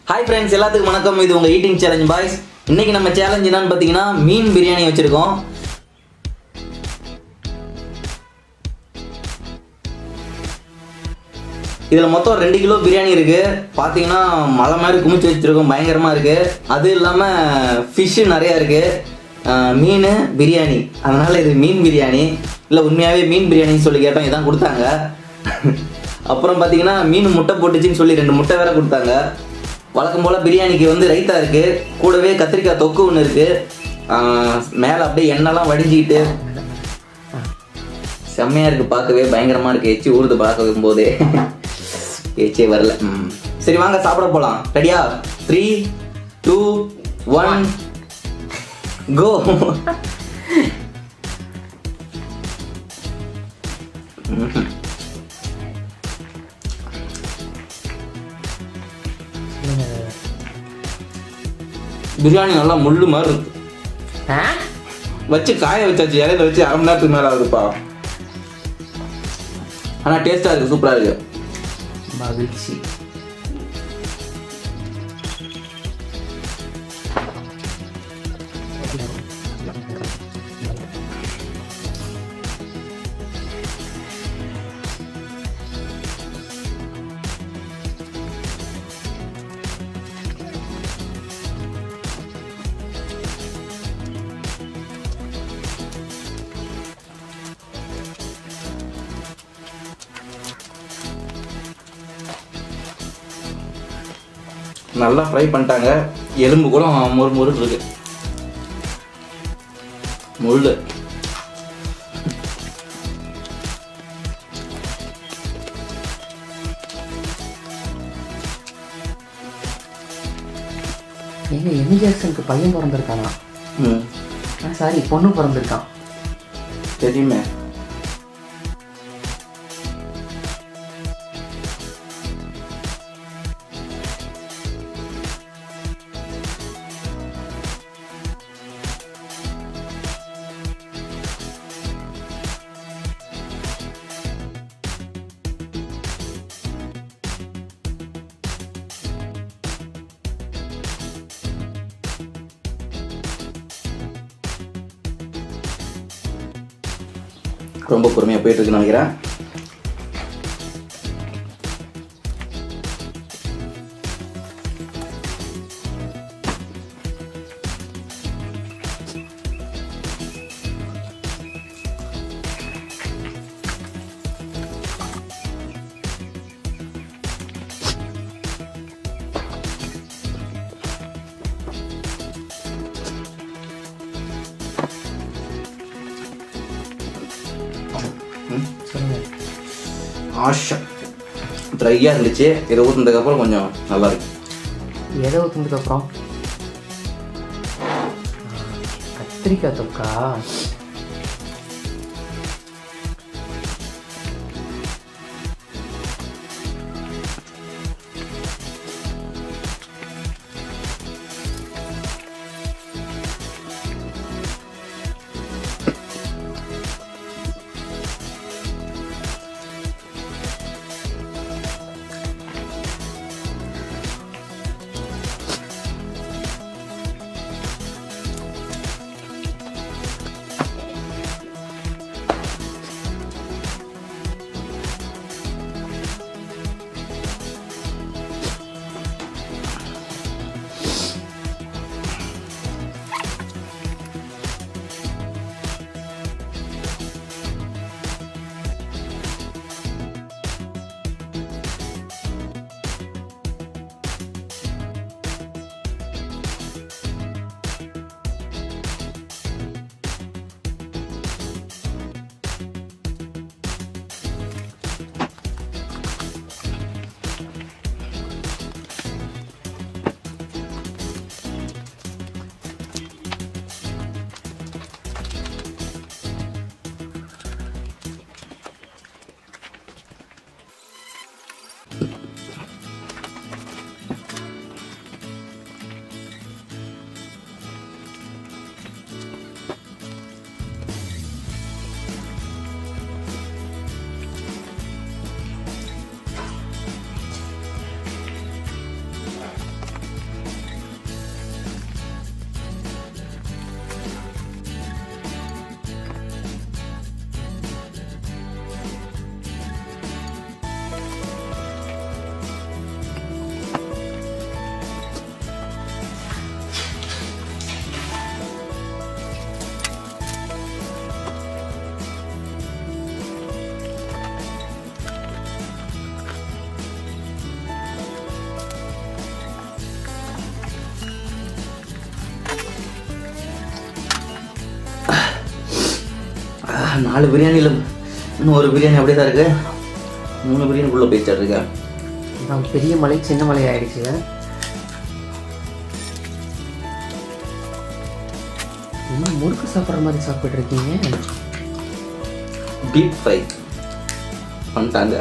Hi friends எல்லாத்துக்கும் வணக்கம் இது உங்கள் ஈட்டிங் சேலஞ்ச் பாய்ஸ் இன்னைக்கு நம்ம சேலஞ்ச் என்னன்னு பார்த்தீங்கன்னா மீன் பிரியாணி வச்சுருக்கோம் இதில் மொத்தம் ரெண்டு கிலோ பிரியாணி இருக்குது பார்த்தீங்கன்னா மலை மாதிரி குமிச்சு வச்சுருக்கோம் பயங்கரமாக இருக்குது அது இல்லாமல் ஃபிஷ்ஷு நிறையா இருக்குது மீன் பிரியாணி அதனால் இது மீன் பிரியாணி இல்லை உண்மையாகவே மீன் பிரியாணின்னு சொல்லி கேட்டோம் இதான் கொடுத்தாங்க அப்புறம் பார்த்தீங்கன்னா மீன் முட்டை போட்டுச்சுன்னு சொல்லி ரெண்டு முட்டை வேற கொடுத்தாங்க வழக்கம் போல் பிரியாணிக்கு வந்து ரைத்தா இருக்குது கூடவே கத்திரிக்காய் தொக்கு ஒன்று இருக்குது மேலே அப்படியே எண்ணெய்லாம் வடிஞ்சிக்கிட்டு செம்மையா இருக்கு பார்க்கவே பயங்கரமா இருக்கு எச்சி ஊறுது பார்க்கும் போதே எச்சே வரல ம். சரி வாங்க சாப்பிட போலாம் ரெடியா three two one go biryani நல்லா முள்ளு மாதிரி இருக்கு ஆ? வச்சு காய வச்சாச்சு இலையில வச்சு அரை மணி நேரத்துக்கு மேல ஆகுதுப்பா ஆனா டேஸ்டா இருக்கு சூப்பரா இருக்கு மகிழ்ச்சி நல்லா ஃப்ரை பண்ணிட்டாங்க எலும்பு கூட மொறு மொறு இருக்கு முள்ளு எங்க எமி ஜாக்சனுக்கு பையன் பிறந்திருக்கானா ம் சாரி பொண்ணு பிறந்திருக்கான் தெரியுமே ரொம்ப பொறுமையாக போயிட்டு இருக்குன்னு நினைக்கிறேன் சொல்லுங்க ஆஷா ட்ரையாக இருந்துச்சு இதை ஊற்றுனதுக்கப்புறம் கொஞ்சம் நல்லா இருக்கு எதை ஊற்றுனதுக்கு அப்புறம் கத்திரிக்காய் தொக்கா நாலு பிரியாணியில் இன்னும் ஒரு பிரியாணி அப்படியே தான் இருக்கு மூணு பிரியாணிக்குள்ளே போயிட்டு இருக்கேன் நான் பெரிய மலை சின்ன மலை ஆயிடுச்சு இன்னும் முறுக்கு சாப்பிட்ற மாதிரி சாப்பிட்டு இருக்கீங்க டீப் ஃப்ரை பண்ணிட்டாங்க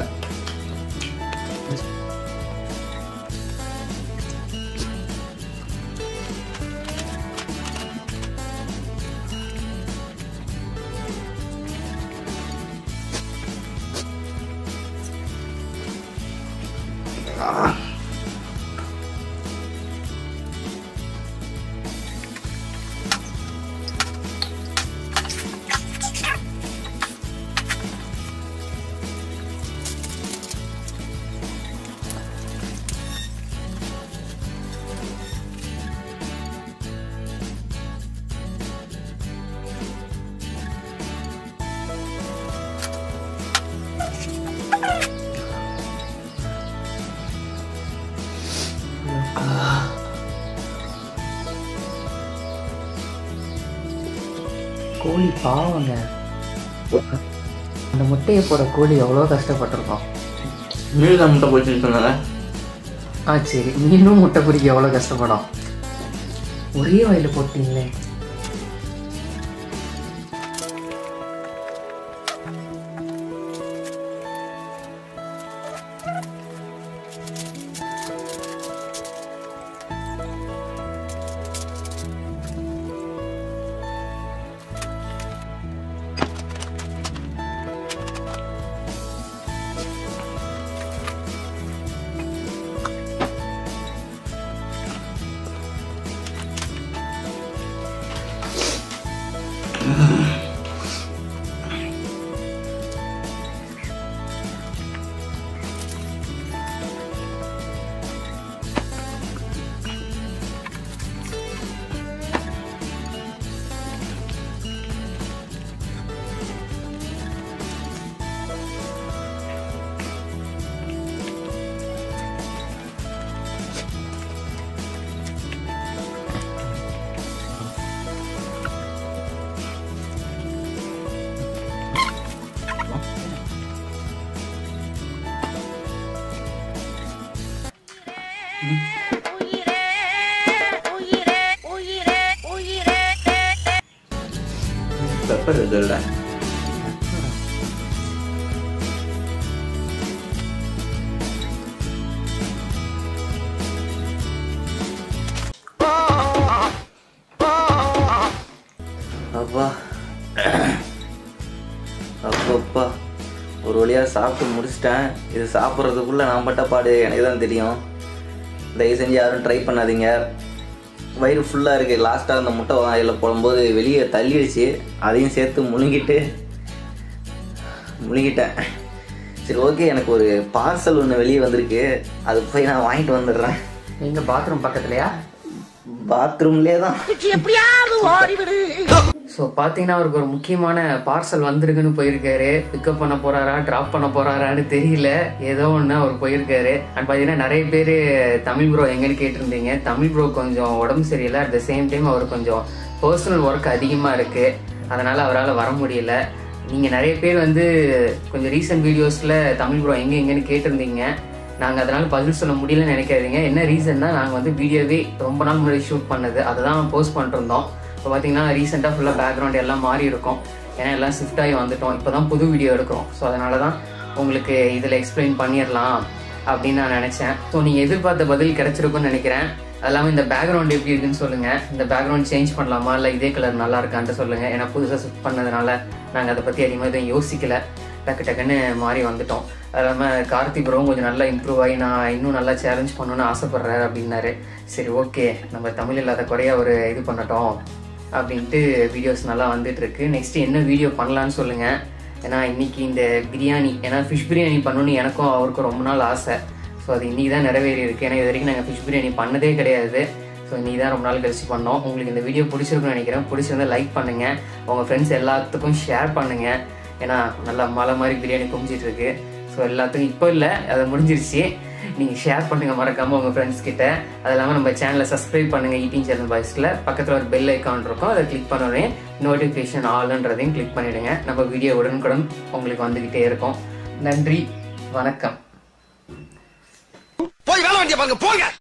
கோழி பாவங்க அந்த முட்டையை போட கோழி எவ்வளோ கஷ்டப்பட்டிருக்கோம் மீன் தான் முட்டை போச்சுன்னு சொன்னாங்க ஆ சரி மீனும் முட்டை பொரிக்க எவ்வளோ கஷ்டப்படும் ஒரே வாயில் போட்டீங்களே உயிரே உயிரே உயிரே உயிரே பெப்பர் இருக்குல்ல அப்பா அப்பப்பா ஒரு வழியாக சாப்பிட்டு முடிச்சிட்டேன் இது சாப்பிட்றதுக்குள்ளே நான் பட்ட பாடு எனக்கு தான் தெரியும் தயவு செஞ்சு யாரும் ட்ரை பண்ணாதீங்க வயிறு ஃபுல்லாக இருக்குது லாஸ்ட்டாக அந்த முட்டை வாயில் போடும்போது வெளியே தள்ளிடுச்சு அதையும் சேர்த்து முழுங்கிட்டு முழுங்கிட்டேன் சரி ஓகே எனக்கு ஒரு பார்சல் ஒன்று வெளியே வந்திருக்கு அது போய் நான் வாங்கிட்டு வந்துடுறேன் எங்க பாத்ரூம் பக்கத்துலையா பாத்ரூம்லேயே தான் எப்படியாவது ஓடிவிடு ஸோ பார்த்தீங்கன்னா அவருக்கு ஒரு முக்கியமான பார்சல் வந்திருக்குன்னு போயிருக்காரு பிக்கப் பண்ண போறாரா ட்ராப் பண்ண போறாரான்னு தெரியல ஏதோ ஒன்று அவர் போயிருக்காரு அண்ட் பார்த்தீங்கன்னா நிறைய பேர் தமிழ் ப்ரோ எங்கன்னு கேட்டிருந்தீங்க தமிழ் ப்ரோ கொஞ்சம் உடம்பு சரியில்லை அட் த சேம் டைம் அவர் கொஞ்சம் பர்சனல் ஒர்க் அதிகமாக இருக்கு அதனால அவரால் வர முடியல நீங்கள் நிறைய பேர் வந்து கொஞ்சம் ரீசன்ட் வீடியோஸில் தமிழ் ப்ரோ எங்கே எங்கன்னு கேட்டிருந்தீங்க நாங்கள் அதனால பதில் சொல்ல முடியலன்னு நினைக்காதீங்க என்ன ரீசன்னா நாங்கள் வந்து வீடியோவே ரொம்ப நாள் முன்னாடி ஷூட் பண்ணது அதை தான் போஸ்ட் பண்ணிருந்தோம் இப்போ பார்த்தீங்கன்னா ரீசெண்டாக ஃபுல்லாக பேக்ரவுண்ட் எல்லாம் மாறி இருக்கும் ஏன்னா எல்லாம் ஷிஃப்ட் ஆகி வந்துட்டோம் இப்போ தான் புது வீடியோ எடுக்கிறோம் ஸோ அதனால தான் உங்களுக்கு இதில் எக்ஸ்பிளைன் பண்ணிடலாம் அப்படின்னு நான் நினச்சேன் ஸோ நீங்கள் எதிர்பார்த்த பதில் கிடைச்சிருக்கும்னு நினைக்கிறேன் அது இல்லாமல் இந்த பேக்ரவுண்ட் எப்படி இருக்குன்னு சொல்லுங்கள் இந்த பேக்ரவுண்ட் சேஞ்ச் பண்ணலாமா இல்லை இதே கலர் நல்லா இருக்கான்ட்டு சொல்லுங்கள் ஏன்னா புதுசாக ஷிஃப்ட் பண்ணதுனால நாங்கள் அதை பற்றி அதிகமாக எதுவும் யோசிக்கல டக்கு டக்குன்னு மாறி வந்துட்டோம் அது இல்லாமல் கார்த்திக் ப்ரோவும் கொஞ்சம் நல்லா இம்ப்ரூவ் ஆகி நான் இன்னும் நல்லா சேலஞ்ச் பண்ணணும்னு ஆசைப்பட்றாரு அப்படின்னாரு சரி ஓகே நம்ம தமிழ் இல்லாத குறைய ஒரு இது பண்ணட்டும் அப்படின்ட்டு வீடியோஸ் நல்லா வந்துட்டு இருக்கு நெக்ஸ்ட் என்ன வீடியோ பண்ணலான்னு சொல்லுங்க ஏன்னா இன்னைக்கு இந்த பிரியாணி ஏன்னா ஃபிஷ் பிரியாணி பண்ணணும்னு எனக்கும் அவருக்கும் ரொம்ப நாள் ஆசை ஸோ அது இன்னைக்கு தான் நிறைவேறி இருக்கு ஏன்னா இது வரைக்கும் நாங்கள் ஃபிஷ் பிரியாணி பண்ணதே கிடையாது ஸோ இன்னைக்கு தான் ரொம்ப நாள் கழிச்சு பண்ணோம் உங்களுக்கு இந்த வீடியோ பிடிச்சிருக்குன்னு நினைக்கிறேன் பிடிச்சிருந்தா லைக் பண்ணுங்க உங்க ஃப்ரெண்ட்ஸ் எல்லாத்துக்கும் ஷேர் பண்ணுங்க ஏன்னா நல்லா மலை மாதிரி பிரியாணி குமிச்சிட்டு இருக்கு ஸோ எல்லாத்துக்கும் இப்போ இல்லை அது முடிஞ்சிருச்சு நீங்கள் ஷேர் பண்ணுங்க மறக்காம உங்கள் ஃப்ரெண்ட்ஸ் கிட்ட அது இல்லாமல் நம்ம சேனலை சப்ஸ்கிரைப் பண்ணுங்க ஈட்டிங் சேனல் பாய்ஸில் பக்கத்தில் ஒரு பெல் ஐக்கான் இருக்கும் அதை கிளிக் பண்ணோடனே நோட்டிஃபிகேஷன் ஆல்ன்றதையும் கிளிக் பண்ணிடுங்க நம்ம வீடியோ உடனுக்குடன் உங்களுக்கு வந்துக்கிட்டே இருக்கும் நன்றி வணக்கம் போய் வேலை வேண்டிய பாருங்க போங்க